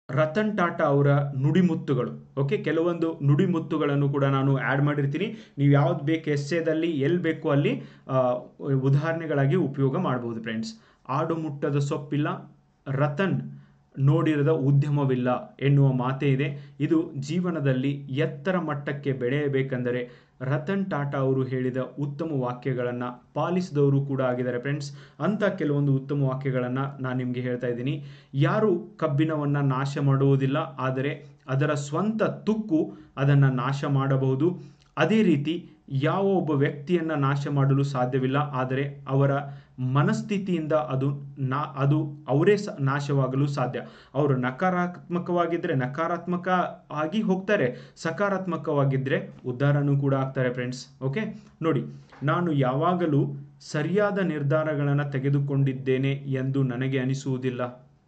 ರತನ್ ಟಾಟಾ ಅವರ ನುಡಿಮುತ್ತುಗಳು ಓಕೆ ಕೆಲವೊಂದು ನುಡಿಮುತ್ತುಗಳನ್ನು ಕೂಡ ನಾನು ಆ್ಯಡ್ ಮಾಡಿರ್ತೀನಿ ನೀವು ಯಾವ್ದು ಬೇಕು ಎಸ್ಸೇದಲ್ಲಿ ಎಲ್ಲಿ ಬೇಕು ಅಲ್ಲಿ ಆ, ಉದಾಹರಣೆಗಳಾಗಿ ಉಪಯೋಗ ಮಾಡ್ಬೋದು ಫ್ರೆಂಡ್ಸ್ ಆಡು ಮುಟ್ಟದ ಸೊಪ್ಪಿಲ್ಲ ರತನ್ ನೋಡಿರದ ಉದ್ಯಮವಿಲ್ಲ ಎನ್ನುವ ಮಾತೇ ಇದೆ ಇದು ಜೀವನದಲ್ಲಿ ಎತ್ತರ ಮಟ್ಟಕ್ಕೆ ಬೆಳೆಯಬೇಕೆಂದರೆ ರತನ್ ಟಾಟಾ ಅವರು ಹೇಳಿದ ಉತ್ತಮ ವಾಕ್ಯಗಳನ್ನು ಪಾಲಿಸಿದವರು ಕೂಡ ಆಗಿದ್ದಾರೆ ಫ್ರೆಂಡ್ಸ್ ಅಂತ ಕೆಲವೊಂದು ಉತ್ತಮ ವಾಕ್ಯಗಳನ್ನು ನಾನು ನಿಮಗೆ ಹೇಳ್ತಾ ಇದ್ದೀನಿ ಯಾರು ಕಬ್ಬಿಣವನ್ನು ನಾಶ ಮಾಡುವುದಿಲ್ಲ ಆದರೆ ಅದರ ಸ್ವಂತ ತುಕ್ಕು ಅದನ್ನು ನಾಶ ಮಾಡಬಹುದು ಅದೇ ರೀತಿ ಯಾವ ಒಬ್ಬ ವ್ಯಕ್ತಿಯನ್ನು ನಾಶ ಮಾಡಲು ಸಾಧ್ಯವಿಲ್ಲ ಆದರೆ ಅವರ ಮನಸ್ಥಿತಿಯಿಂದ ಅದು ನಾ ಅದು ಅವರೇ ಸ ನಾಶವಾಗಲು ಸಾಧ್ಯ ಅವರು ನಕಾರಾತ್ಮಕವಾಗಿದ್ದರೆ ನಕಾರಾತ್ಮಕ ಆಗಿ ಹೋಗ್ತಾರೆ ಸಕಾರಾತ್ಮಕವಾಗಿದ್ದರೆ ಉದ್ಧಾರನೂ ಕೂಡ ಆಗ್ತಾರೆ ಫ್ರೆಂಡ್ಸ್ ಓಕೆ ನೋಡಿ ನಾನು ಯಾವಾಗಲೂ ಸರಿಯಾದ ನಿರ್ಧಾರಗಳನ್ನು ತೆಗೆದುಕೊಂಡಿದ್ದೇನೆ ಎಂದು ನನಗೆ ಅನಿಸುವುದಿಲ್ಲ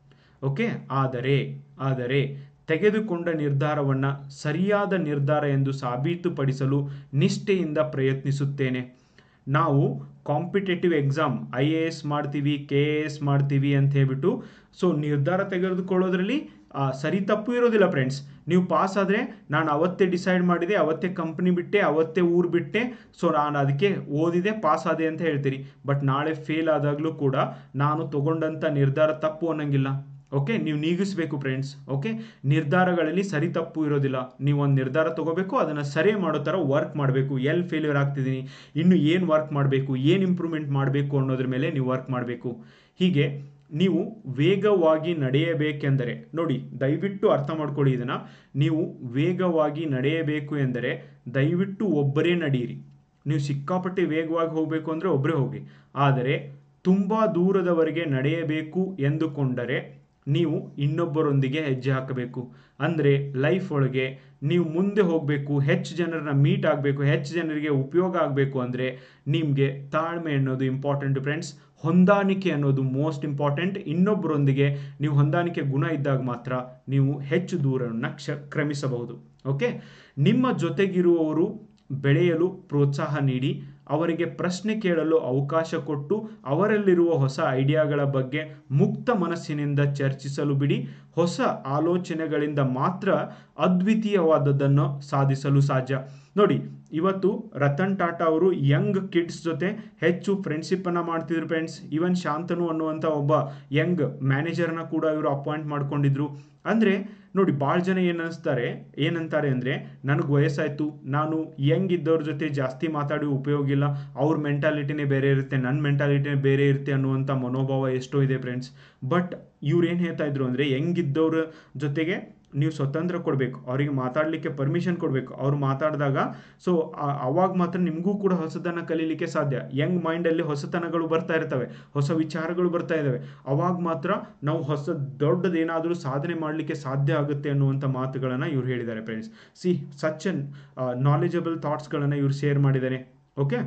ಓಕೆ ಆದರೆ ಆದರೆ ತೆಗೆದುಕೊಂಡ ನಿರ್ಧಾರವನ್ನು ಸರಿಯಾದ ನಿರ್ಧಾರ ಎಂದು ಸಾಬೀತುಪಡಿಸಲು ನಿಷ್ಠೆಯಿಂದ ಪ್ರಯತ್ನಿಸುತ್ತೇನೆ ನಾವು competitive exam I A S ಮಾಡ್ತೀವಿ ಕೆ ಎ ಎಸ್ ಮಾಡ್ತೀವಿ ಅಂತ ಹೇಳ್ಬಿಟ್ಟು ಸೊ ನಿರ್ಧಾರ ತೆಗೆದುಕೊಳ್ಳೋದ್ರಲ್ಲಿ ಆ, ಸರಿ ತಪ್ಪು ಇರೋದಿಲ್ಲ ಫ್ರೆಂಡ್ಸ್ ನೀವು ಪಾಸ್ ಆದರೆ ನಾನು ಅವತ್ತೇ ಡಿಸೈಡ್ ಮಾಡಿದೆ ಅವತ್ತೇ ಕಂಪ್ನಿ ಬಿಟ್ಟೆ ಅವತ್ತೇ ಊರು ಬಿಟ್ಟೆ ಸೊ ನಾನು ಅದಕ್ಕೆ ಓದಿದೆ ಪಾಸ್ ಆದೆ ಅಂತ ಹೇಳ್ತೀರಿ ಬಟ್ ನಾಳೆ ಫೇಲ್ ಆದಾಗಲೂ ಕೂಡ ನಾನು ತಗೊಂಡಂಥ ನಿರ್ಧಾರ ತಪ್ಪು ಅನ್ನಂಗಿಲ್ಲ ಓಕೆ ನೀವು ನೀಗಿಸ್ಬೇಕು ಫ್ರೆಂಡ್ಸ್ ಓಕೆ ನಿರ್ಧಾರಗಳಲ್ಲಿ ಸರಿ ತಪ್ಪು ಇರೋದಿಲ್ಲ ನೀವು ಒಂದು ನಿರ್ಧಾರ ತಗೋಬೇಕು ಅದನ್ನು ಸರಿ ಮಾಡೋ ಥರ ವರ್ಕ್ ಮಾಡಬೇಕು ಎಲ್ಲಿ ಫೇಲ್ಯೂರ್ ಆಗ್ತಿದ್ದೀನಿ ಇನ್ನು ಏನು ವರ್ಕ್ ಮಾಡಬೇಕು ಏನು ಇಂಪ್ರೂವ್ಮೆಂಟ್ ಮಾಡಬೇಕು ಅನ್ನೋದ್ರ ಮೇಲೆ ನೀವು ವರ್ಕ್ ಮಾಡಬೇಕು ಹೀಗೆ ನೀವು ವೇಗವಾಗಿ ನಡೆಯಬೇಕೆಂದರೆ ನೋಡಿ ದಯವಿಟ್ಟು ಅರ್ಥ ಮಾಡ್ಕೊಳ್ಳಿ ಇದನ್ನು ನೀವು ವೇಗವಾಗಿ ನಡೆಯಬೇಕು ಎಂದರೆ ದಯವಿಟ್ಟು ಒಬ್ಬರೇ ನಡೆಯಿರಿ ನೀವು ಸಿಕ್ಕಾಪಟ್ಟೆ ವೇಗವಾಗಿ ಹೋಗಬೇಕು ಅಂದರೆ ಒಬ್ಬರೇ ಹೋಗಿ ಆದರೆ ತುಂಬ ದೂರದವರೆಗೆ ನಡೆಯಬೇಕು ಎಂದುಕೊಂಡರೆ ನೀವು ಇನ್ನೊಬ್ಬರೊಂದಿಗೆ ಹೆಜ್ಜೆ ಹಾಕಬೇಕು ಅಂದರೆ ಲೈಫ್ ಒಳಗೆ ನೀವು ಮುಂದೆ ಹೋಗಬೇಕು ಹೆಚ್ಚು ಜನರನ್ನ ಮೀಟ್ ಆಗಬೇಕು ಹೆಚ್ಚು ಜನರಿಗೆ ಉಪಯೋಗ ಆಗಬೇಕು ಅಂದರೆ ನಿಮಗೆ ತಾಳ್ಮೆ ಅನ್ನೋದು ಇಂಪಾರ್ಟೆಂಟ್ ಫ್ರೆಂಡ್ಸ್ ಹೊಂದಾಣಿಕೆ ಅನ್ನೋದು ಮೋಸ್ಟ್ ಇಂಪಾರ್ಟೆಂಟ್ ಇನ್ನೊಬ್ಬರೊಂದಿಗೆ ನೀವು ಹೊಂದಾಣಿಕೆ ಗುಣ ಇದ್ದಾಗ ಮಾತ್ರ ನೀವು ಹೆಚ್ಚು ದೂರವನ್ನು ಕ್ಷ ಕ್ರಮಿಸಬಹುದು ಓಕೆ ನಿಮ್ಮ ಜೊತೆಗಿರುವವರು ಬೆಳೆಯಲು ಪ್ರೋತ್ಸಾಹ ನೀಡಿ ಅವರಿಗೆ ಪ್ರಶ್ನೆ ಕೇಳಲು ಅವಕಾಶ ಕೊಟ್ಟು ಅವರಲ್ಲಿರುವ ಹೊಸ ಐಡಿಯಾಗಳ ಬಗ್ಗೆ ಮುಕ್ತ ಮನಸ್ಸಿನಿಂದ ಚರ್ಚಿಸಲು ಬಿಡಿ ಹೊಸ ಆಲೋಚನೆಗಳಿಂದ ಮಾತ್ರ ಅದ್ವಿತೀಯವಾದದ್ದನ್ನು ಸಾಧಿಸಲು ಸಾಧ್ಯ ನೋಡಿ ಇವತ್ತು ರತನ್ ಟಾಟಾ ಅವರು ಯಂಗ್ ಕಿಡ್ಸ್ ಜೊತೆ ಹೆಚ್ಚು ಫ್ರೆಂಡ್ಶಿಪ್ಪನ್ನು ಮಾಡ್ತಿದ್ರು ಫ್ರೆಂಡ್ಸ್ ಈವನ್ ಶಾಂತನು ಅನ್ನುವಂಥ ಒಬ್ಬ ಯಂಗ್ ಮ್ಯಾನೇಜರ್ನ ಕೂಡ ಇವರು ಅಪಾಯಿಂಟ್ ಮಾಡ್ಕೊಂಡಿದ್ರು ಅಂದರೆ ನೋಡಿ ಭಾಳ ಜನ ಏನು ಅನಿಸ್ತಾರೆ ಏನಂತಾರೆ ಅಂದರೆ ನನಗೆ ವಯಸ್ಸಾಯಿತು ನಾನು ಯಂಗ್ ಇದ್ದವ್ರ ಜೊತೆ ಜಾಸ್ತಿ ಮಾತಾಡಿ ಉಪಯೋಗ ಇಲ್ಲ ಅವ್ರ ಮೆಂಟಾಲಿಟಿನೇ ಬೇರೆ ಇರುತ್ತೆ ನನ್ನ ಮೆಂಟಾಲಿಟಿನೇ ಬೇರೆ ಇರುತ್ತೆ ಅನ್ನುವಂಥ ಮನೋಭಾವ ಎಷ್ಟೋ ಇದೆ ಫ್ರೆಂಡ್ಸ್ ಬಟ್ ಇವ್ರು ಏನು ಹೇಳ್ತಾ ಇದ್ರು ಅಂದರೆ ಯಂಗಿದ್ದವ್ರ ಜೊತೆಗೆ ನೀವು ಸ್ವತಂತ್ರ ಕೊಡಬೇಕು ಅವರಿಗೆ ಮಾತಾಡಲಿಕ್ಕೆ ಪರ್ಮಿಷನ್ ಕೊಡಬೇಕು ಅವ್ರು ಮಾತಾಡಿದಾಗ ಸೊ ಅವಾಗ ಮಾತ್ರ ನಿಮಗೂ ಕೂಡ ಹೊಸದನ್ನು ಕಲೀಲಿಕ್ಕೆ ಸಾಧ್ಯ ಯಂಗ್ ಮೈಂಡಲ್ಲಿ ಹೊಸತನಗಳು ಬರ್ತಾ ಇರ್ತವೆ ಹೊಸ ವಿಚಾರಗಳು ಬರ್ತಾ ಇದ್ದಾವೆ ಅವಾಗ ಮಾತ್ರ ನಾವು ಹೊಸ ದೊಡ್ಡದೇನಾದರೂ ಸಾಧನೆ ಮಾಡಲಿಕ್ಕೆ ಸಾಧ್ಯ ಆಗುತ್ತೆ ಅನ್ನುವಂಥ ಮಾತುಗಳನ್ನು ಇವ್ರು ಹೇಳಿದ್ದಾರೆ friends see such an knowledgeable ಥಾಟ್ಸ್ಗಳನ್ನು ಇವ್ರು ಶೇರ್ ಮಾಡಿದ್ದಾರೆ ಓಕೆ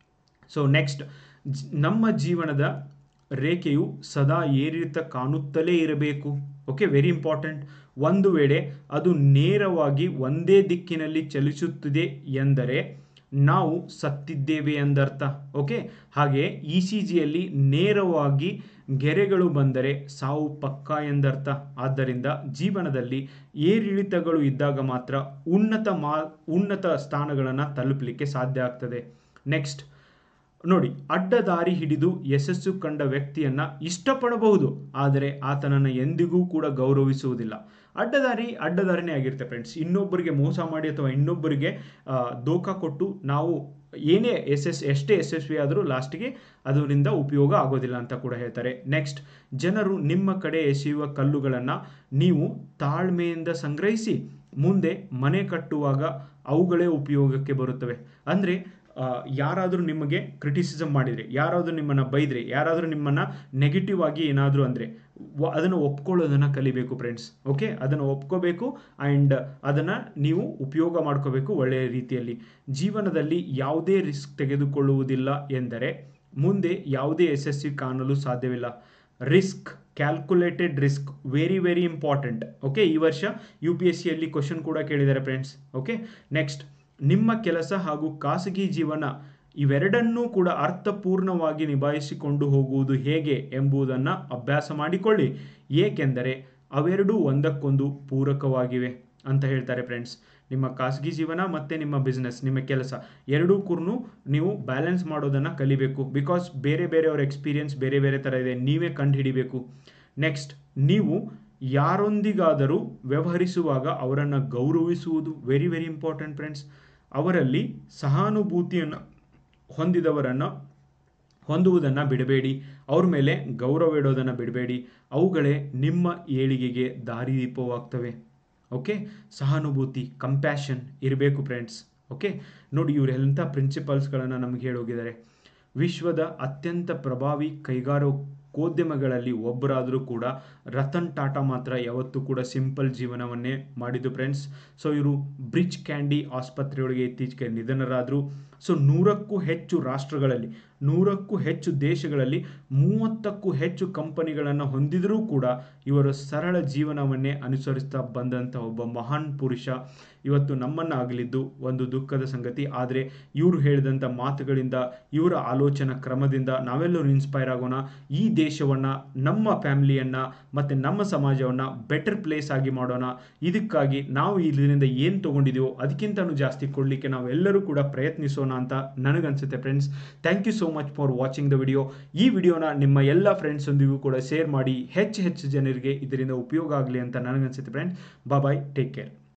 ಸೊ ನೆಕ್ಸ್ಟ್ ನಮ್ಮ ಜೀವನದ ರೇಖೆಯು ಸದಾ ಏರಿಳಿತ ಕಾಣುತ್ತಲೇ ಇರಬೇಕು ಓಕೆ ವೆರಿ ಇಂಪಾರ್ಟೆಂಟ್ ಒಂದು ವೇಳೆ ಅದು ನೇರವಾಗಿ ಒಂದೇ ದಿಕ್ಕಿನಲ್ಲಿ ಚಲಿಸುತ್ತಿದೆ ಎಂದರೆ ನಾವು ಸತ್ತಿದ್ದೇವೆ ಎಂದರ್ಥ ಓಕೆ ಹಾಗೆ ಇ ಸಿ ಜಿಯಲ್ಲಿ ನೇರವಾಗಿ ಗೆರೆಗಳು ಬಂದರೆ ಸಾವು ಪಕ್ಕ ಎಂದರ್ಥ ಆದ್ದರಿಂದ ಜೀವನದಲ್ಲಿ ಏರಿಳಿತಗಳು ಇದ್ದಾಗ ಮಾತ್ರ ಉನ್ನತ ಮಾ ಉನ್ನತ ಸ್ಥಾನಗಳನ್ನು ತಲುಪಲಿಕ್ಕೆ ಸಾಧ್ಯ ಆಗ್ತದೆ ನೆಕ್ಸ್ಟ್ ನೋಡಿ ಅಡ್ಡದಾರಿ ಹಿಡಿದು ಯಶಸ್ಸು ಕಂಡ ವ್ಯಕ್ತಿಯನ್ನ ಇಷ್ಟಪಡಬಹುದು ಆದರೆ ಆತನನ್ನು ಎಂದಿಗೂ ಕೂಡ ಗೌರವಿಸುವುದಿಲ್ಲ ಅಡ್ಡದಾರಿ ಅಡ್ಡದಾರಿನೇ ಆಗಿರುತ್ತೆ ಫ್ರೆಂಡ್ಸ್ ಇನ್ನೊಬ್ಬರಿಗೆ ಮೋಸ ಮಾಡಿ ಅಥವಾ ಇನ್ನೊಬ್ಬರಿಗೆ ದೋಖ ಕೊಟ್ಟು ನಾವು ಏನೇ ಯಶಸ್ ಎಷ್ಟೇ ಯಶಸ್ವಿ ಆದರೂ ಲಾಸ್ಟಿಗೆ ಅದರಿಂದ ಉಪಯೋಗ ಆಗೋದಿಲ್ಲ ಅಂತ ಕೂಡ ಹೇಳ್ತಾರೆ ನೆಕ್ಸ್ಟ್ ಜನರು ನಿಮ್ಮ ಕಡೆ ಎಸೆಯುವ ಕಲ್ಲುಗಳನ್ನು ನೀವು ತಾಳ್ಮೆಯಿಂದ ಸಂಗ್ರಹಿಸಿ ಮುಂದೆ ಮನೆ ಕಟ್ಟುವಾಗ ಅವುಗಳೇ ಉಪಯೋಗಕ್ಕೆ ಬರುತ್ತವೆ ಅಂದರೆ ಯಾರಾದರೂ ನಿಮಗೆ ಕ್ರಿಟಿಸಿಸಮ್ ಮಾಡಿದರೆ ಯಾರಾದರೂ ನಿಮ್ಮನ್ನು ಬೈದರೆ ಯಾರಾದರೂ ನಿಮ್ಮನ್ನು ನೆಗೆಟಿವ್ ಆಗಿ ಏನಾದರೂ ಅಂದರೆ ಅದನ್ನು ಒಪ್ಕೊಳ್ಳೋದನ್ನು ಕಲಿಬೇಕು ಫ್ರೆಂಡ್ಸ್ ಓಕೆ ಅದನ್ನು ಒಪ್ಕೋಬೇಕು ಆ್ಯಂಡ್ ಅದನ್ನು ನೀವು ಉಪಯೋಗ ಮಾಡ್ಕೋಬೇಕು ಒಳ್ಳೆಯ ರೀತಿಯಲ್ಲಿ ಜೀವನದಲ್ಲಿ ಯಾವುದೇ ರಿಸ್ಕ್ ತೆಗೆದುಕೊಳ್ಳುವುದಿಲ್ಲ ಎಂದರೆ ಮುಂದೆ ಯಾವುದೇ ಯಶಸ್ವಿ ಕಾಣಲು ಸಾಧ್ಯವಿಲ್ಲ risk calculated risk very very important okay ಈ ವರ್ಷ ಯು ಪಿ ಎಸ್ ಸಿಯಲ್ಲಿ ಕ್ವಶನ್ ಕೂಡ ಕೇಳಿದ್ದಾರೆ ಫ್ರೆಂಡ್ಸ್ ಓಕೆ ನೆಕ್ಸ್ಟ್ ನಿಮ್ಮ ಕೆಲಸ ಹಾಗೂ ಖಾಸಗಿ ಜೀವನ ಇವೆರಡನ್ನೂ ಕೂಡ ಅರ್ಥಪೂರ್ಣವಾಗಿ ನಿಭಾಯಿಸಿಕೊಂಡು ಹೋಗುವುದು ಹೇಗೆ ಎಂಬುದನ್ನು ಅಭ್ಯಾಸ ಮಾಡಿಕೊಳ್ಳಿ ಏಕೆಂದರೆ ಅವೆರಡೂ ಒಂದಕ್ಕೊಂದು ಪೂರಕವಾಗಿವೆ ಅಂತ ಹೇಳ್ತಾರೆ ಫ್ರೆಂಡ್ಸ್ ನಿಮ್ಮ ಖಾಸಗಿ ಜೀವನ ಮತ್ತು ನಿಮ್ಮ ಬಿಸ್ನೆಸ್ ನಿಮ್ಮ ಕೆಲಸ ಎರಡೂ ಕೂಡ ನೀವು ಬ್ಯಾಲೆನ್ಸ್ ಮಾಡೋದನ್ನು ಕಲಿಬೇಕು ಬಿಕಾಸ್ ಬೇರೆ ಬೇರೆಯವ್ರ ಎಕ್ಸ್ಪೀರಿಯನ್ಸ್ ಬೇರೆ ಬೇರೆ ಥರ ಇದೆ ನೀವೇ ಕಂಡು ಹಿಡಿಬೇಕು ನೆಕ್ಸ್ಟ್ ನೀವು ಯಾರೊಂದಿಗಾದರೂ ವ್ಯವಹರಿಸುವಾಗ ಅವರನ್ನು ಗೌರವಿಸುವುದು ವೆರಿ ವೆರಿ ಇಂಪಾರ್ಟೆಂಟ್ ಫ್ರೆಂಡ್ಸ್ ಅವರಲ್ಲಿ ಸಹಾನುಭೂತಿಯನ್ನು ಹೊಂದಿದವರನ್ನು ಹೊಂದುವುದನ್ನು ಬಿಡಬೇಡಿ ಅವ್ರ ಮೇಲೆ ಗೌರವ ಇಡೋದನ್ನು ಬಿಡಬೇಡಿ ಅವುಗಳೇ ನಿಮ್ಮ ಏಳಿಗೆಗೆ ದಾರಿದೀಪವಾಗ್ತವೆ ಓಕೆ ಸಹಾನುಭೂತಿ ಕಂಪ್ಯಾಷನ್ ಇರಬೇಕು ಫ್ರೆಂಡ್ಸ್ ಓಕೆ ನೋಡಿ ಇವರು ಎಂಥ ಪ್ರಿನ್ಸಿಪಲ್ಸ್ಗಳನ್ನು ನಮಗೆ ಹೇಳೋಗಿದ್ದಾರೆ ವಿಶ್ವದ ಅತ್ಯಂತ ಪ್ರಭಾವಿ ಕೈಗಾರಿಕೋದ್ಯಮಗಳಲ್ಲಿ ಒಬ್ಬರಾದರೂ ಕೂಡ ರತನ್ ಟಾಟಾ ಮಾತ್ರ ಯಾವತ್ತೂ ಕೂಡ ಸಿಂಪಲ್ ಜೀವನವನ್ನೇ ಮಾಡಿದ್ದು ಫ್ರೆಂಡ್ಸ್ ಸೊ ಇವರು ಬ್ರಿಡ್ಜ್ ಕ್ಯಾಂಡಿ ಆಸ್ಪತ್ರೆಯೊಳಗೆ ಇತ್ತೀಚೆಗೆ ನಿಧನರಾದರು ಸೊ ನೂರಕ್ಕೂ ಹೆಚ್ಚು ರಾಷ್ಟ್ರಗಳಲ್ಲಿ ನೂರಕ್ಕೂ ಹೆಚ್ಚು ದೇಶಗಳಲ್ಲಿ ಮೂವತ್ತಕ್ಕೂ ಹೆಚ್ಚು ಕಂಪನಿಗಳನ್ನು ಹೊಂದಿದರೂ ಕೂಡ ಇವರು ಸರಳ ಜೀವನವನ್ನೇ ಅನುಸರಿಸ್ತಾ ಬಂದಂಥ ಒಬ್ಬ ಮಹಾನ್ ಪುರುಷ ಇವತ್ತು ನಮ್ಮನ್ನು ಆಗಲಿದ್ದು ಒಂದು ದುಃಖದ ಸಂಗತಿ ಆದರೆ ಇವರು ಹೇಳಿದಂಥ ಮಾತುಗಳಿಂದ ಇವರ ಆಲೋಚನಾ ಕ್ರಮದಿಂದ ನಾವೆಲ್ಲರೂ ಇನ್ಸ್ಪೈರ್ ಆಗೋಣ ಈ ದೇಶವನ್ನು ನಮ್ಮ ಫ್ಯಾಮಿಲಿಯನ್ನು ಮತ್ತು ನಮ್ಮ ಸಮಾಜವನ್ನು ಬೆಟರ್ ಪ್ಲೇಸ್ ಆಗಿ ಮಾಡೋಣ ಇದಕ್ಕಾಗಿ ನಾವು ಇದರಿಂದ ಏನು ತೊಗೊಂಡಿದ್ದೀವೋ ಅದಕ್ಕಿಂತಲೂ ಜಾಸ್ತಿ ಕೊಡಲಿಕ್ಕೆ ನಾವೆಲ್ಲರೂ ಕೂಡ ಪ್ರಯತ್ನಿಸೋಣ ಅಂತ ನನಗನ್ಸುತ್ತೆ friends thank you so much for watching the video ಈ ವಿಡಿಯೋನ ನಿಮ್ಮ ಎಲ್ಲ ಫ್ರೆಂಡ್ಸೊಂದಿಗೂ ಕೂಡ ಶೇರ್ ಮಾಡಿ ಹೆಚ್ಚು ಹೆಚ್ಚು ಜನರಿಗೆ ಇದರಿಂದ ಉಪಯೋಗ ಆಗಲಿ ಅಂತ ನನಗನ್ಸುತ್ತೆ ಫ್ರೆಂಡ್ಸ್ ಬಾಯ್ ಟೇಕ್ ಕೇರ್